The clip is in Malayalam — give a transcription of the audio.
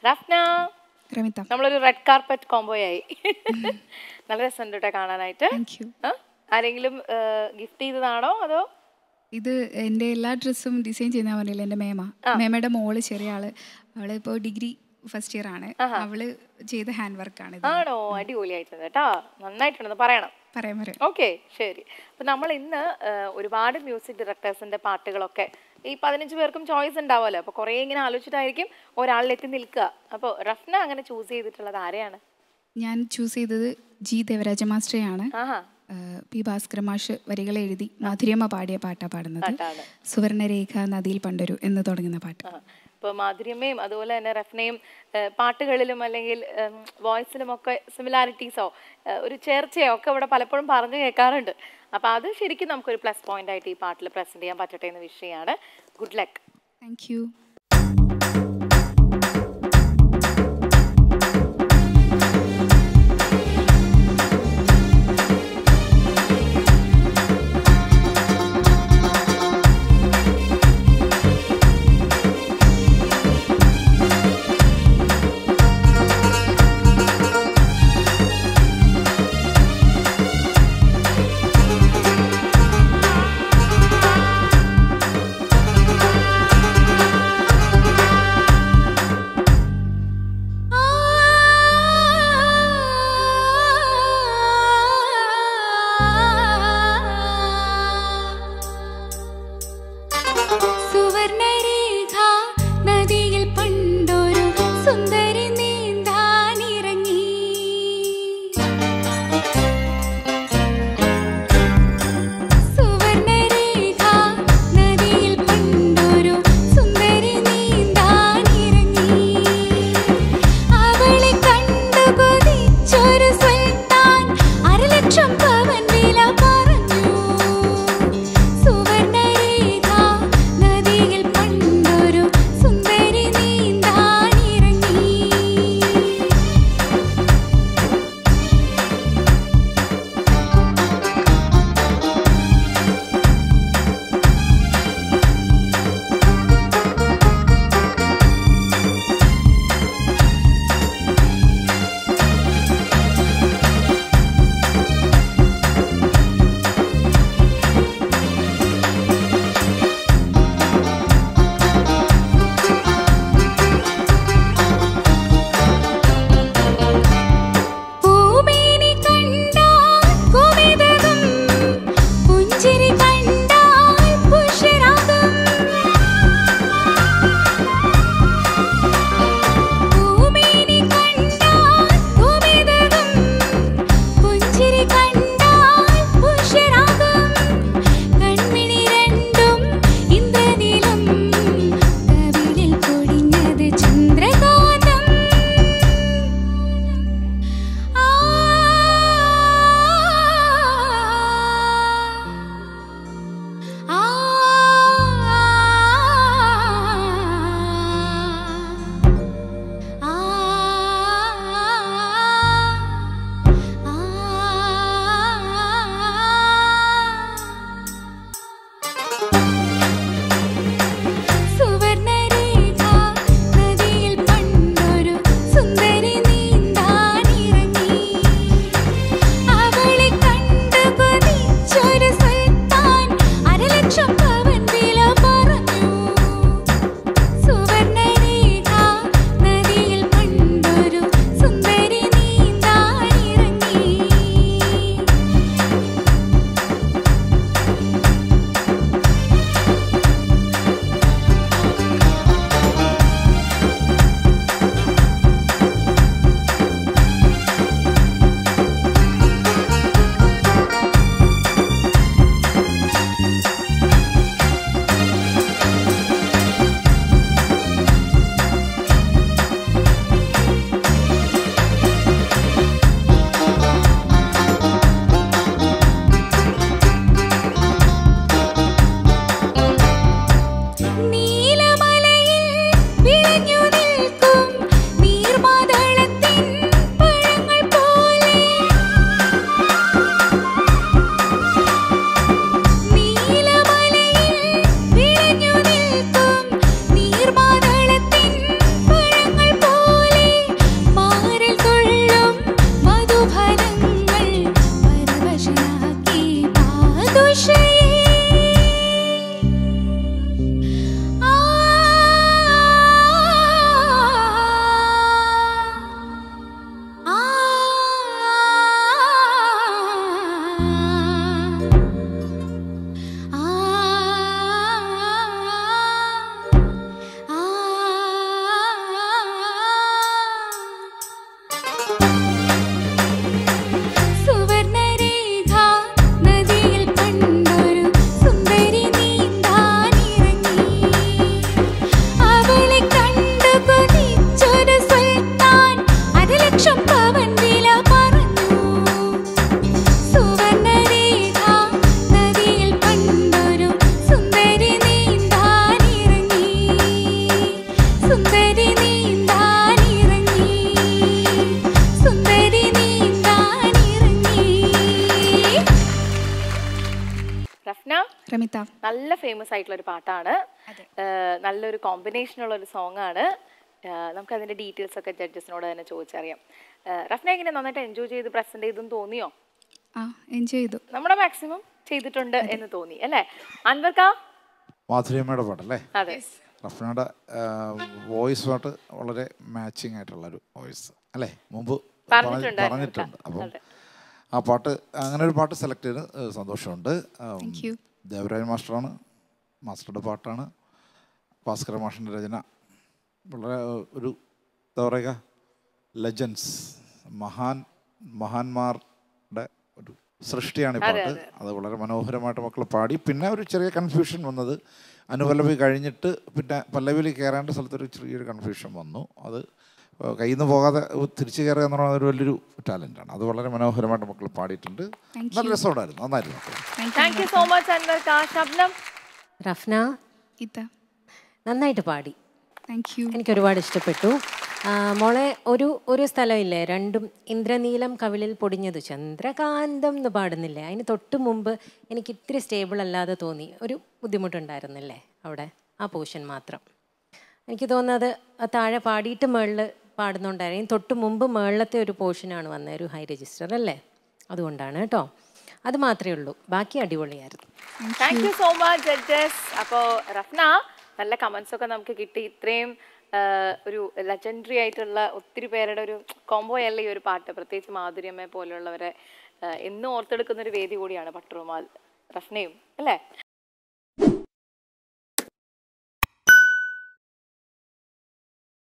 റഫ്ന റമിത നമ്മളൊരു റെഡ് കാർപ്പറ്റ് കോംബോയായി നല്ല രസമുണ്ട് കേട്ടോ കാണാനായിട്ട് താങ്ക് യു ആ? ആരെങ്കിലും ഗിഫ്റ്റ് ചെയ്തതാണോ അതോ ഇത് എൻ്റെ എല്ലാ ഡ്രസ്സും ഡിസൈൻ ചെയ്യുന്ന പറഞ്ഞില്ല എൻ്റെ മേമ മേമയുടെ മോള് ചെറിയ ആള് അവള് ഇപ്പോൾ ഡിഗ്രി ഫസ്റ്റ് ഇയർ ആണ് അവള് ചെയ്ത ഹാൻഡ് വർക്കാണ് ഇത് ആണോ അടിപൊളിയായിട്ടുണ്ട് കേട്ടോ നന്നായിട്ടുണ്ടെന്ന് പറയണം പറയാൻ പറയാം ഓക്കെ ശരി അപ്പൊ നമ്മൾ ഇന്ന് ആ, ഒരുപാട് മ്യൂസിക് ഡയറക്ടേഴ്സിന്റെ പാട്ടുകളൊക്കെ ഈ പതിനഞ്ച് പേർക്കും ചോയ്സ് ഉണ്ടാവുമല്ലോ അപ്പൊ കുറെ ഇങ്ങനെ ആലോചിച്ചിട്ടായിരിക്കും ഒരാളിലെത്തി നിൽക്കുക അപ്പോൾ റഫ്ന അങ്ങനെ ചൂസ് ചെയ്തിട്ടുള്ളത് ആരെയാണ് ഞാൻ ചൂസ് ചെയ്തത് ജി ദേവരാജ മാസ്റ്ററെയാണ് ആഹാ ആഹ് പി ഭാസ്കര മാഷ് വരികൾ എഴുതി മാധുര്യമ്മ പാടിയ പാട്ടാ പാടുന്നത് പാട്ടാണ് സുവർണരേഖ നദിയിൽ പണ്ടൊരു എന്ന് തുടങ്ങുന്ന പാട്ട് ആ. ഇപ്പൊ മാധുര്യമ്മയും അതുപോലെ തന്നെ റഫ്നയും ഏഹ്, പാട്ടുകളിലും അല്ലെങ്കിൽ വോയിസിലും ഒക്കെ സിമിലാരിറ്റീസോ ഒരു ചേർച്ചയോ ഒക്കെ ഇവിടെ പലപ്പോഴും പറഞ്ഞു കേൾക്കാറുണ്ട് അപ്പൊ അത് ശരിക്കും നമുക്കൊരു പ്ലസ് പോയിന്റ് ആയിട്ട് ഈ പാട്ടിൽ പ്രസന്റ് ചെയ്യാൻ പറ്റട്ടെ എന്ന വിഷയമാണ് ഗുഡ് ലക്ക് താങ്ക് യു ും നല്ല ഫേമസ് ആയിട്ടുള്ള ഒരു പാട്ടാണ് ഏഹ് നല്ലൊരു കോമ്പിനേഷനുള്ള ഒരു സോങ് ആണ് ഏഹ് നമുക്ക് അതിന്റെ ഡീറ്റെയിൽസ് ഒക്കെ ജഡ്ജസിനോട് തന്നെ ചോദിച്ചറിയാം ഏഹ് റഫ്ന എങ്ങനെ നന്നായിട്ട് എൻജോയ് ചെയ്ത് പ്രസന്റ് ചെയ്തെന്ന് തോന്നിയോ ആ എൻജോയ് ചെയ്തു നമ്മുടെ മാക്സിമം ചെയ്തിട്ടുണ്ട് എന്ന് തോന്നി അല്ലേ അൻവർക്ക മാധുര്യമ്മയുടെ പാട്ടല്ലേ അതെ റഫ്നയുടെ വോയിസുമായിട്ട് വളരെ മാച്ചിങ് ആയിട്ടുള്ളൊരു വോയിസ് അല്ലേ മുമ്പ് പറഞ്ഞ- പറഞ്ഞിട്ടുണ്ടായിരുന്നു പറഞ്ഞിട്ടുണ്ട് അപ്പം അതെ. ആ പാട്ട് അങ്ങനെ ഒരു പാട്ട് സെലക്ട് ചെയ്ത് ഏഹ് സന്തോഷമുണ്ട് ഉം, Thank you. ദേവരാജ് മാസ്റ്ററാണ് മാസ്റ്ററുടെ പാട്ടാണ് ഭാസ്കര മാഷിൻ്റെ രചന വളരെ ഒരു എന്താ പറയുക ലെജൻസ് മഹാൻ മഹാന്മാരുടെ ഒരു സൃഷ്ടിയാണ് ഈ പാട്ട് അത് വളരെ മനോഹരമായിട്ട് മക്കൾ പാടി പിന്നെ ഒരു ചെറിയ കൺഫ്യൂഷൻ വന്നത് അനുപല്ലവി കഴിഞ്ഞിട്ട് പിന്നെ പല്ലവിയിൽ കയറേണ്ട സ്ഥലത്തൊരു ചെറിയൊരു കൺഫ്യൂഷൻ വന്നു അത് ഏഹ് കയ്യിൽ നിന്ന് പോകാതെ തിരിച്ചു കയറുക എന്ന് പറയുന്നത് ഒരു വലിയൊരു ടാലൻ്റാണ് അത് വളരെ മനോഹരമായിട്ട് മക്കൾ പാടിയിട്ടുണ്ട് Thank നല്ല രസമുണ്ടായിരുന്നു നന്നായിരുന്നു മക്കൾ thank thank you so much അൻവർക്ക ശബ്ദം റഫ്ന യു ഇത്ത നന്നായിട്ട് പാടി താങ്ക് യു എനിക്ക് ഒരുപാട് ഇഷ്ടപ്പെട്ടു ആ, മോളെ ഒരു ഒരു സ്ഥലമില്ലേ രണ്ടും ഇന്ദ്രനീലം കവിളിൽ പൊടിഞ്ഞത് ചന്ദ്രകാന്തം എന്ന് പാടുന്നില്ലേ അതിന് തൊട്ട് മുമ്പ് എനിക്ക് ഇത്തിരി സ്റ്റേബിൾ അല്ലാതെ തോന്നി ഒരു ബുദ്ധിമുട്ടുണ്ടായിരുന്നില്ലേ അവിടെ ആ പോർഷൻ മാത്രം എനിക്ക് തോന്നുന്നത് ആ താഴെ പാടിയിട്ട് മേളിൽ പാടുന്നുണ്ടായിരുന്നു തൊട്ട് മുമ്പ് മേളിലത്തെ ഒരു പോർഷനാണ് വന്നത് ഒരു ഹൈ രജിസ്റ്റർ അല്ലേ അതുകൊണ്ടാണ് കേട്ടോ അത് മാത്രമേ ഉള്ളൂ ബാക്കി അടിപൊളിയായിരുന്നു thank you so much judges അപ്പോൾ റഫ്ന നല്ല കമന്റ്സ് ഒക്കെ നമുക്ക് കിട്ടി ഇത്രയും ആ, ഒരു ലെജൻഡറി ആയിട്ടുള്ള ഒത്തിരി പേരുടെ ഒരു കോംബോ അല്ല ഈ ഒരു പാട്ട് പ്രത്യേകിച്ച് മാധുര്യമ്മയെ പോലെയുള്ളവരെ ആ, എന്നും ഓർത്തെടുക്കുന്ന ഒരു വേദി കൂടിയാണ് പട്ടുറുമാൽ റഫ്നയും അല്ലേ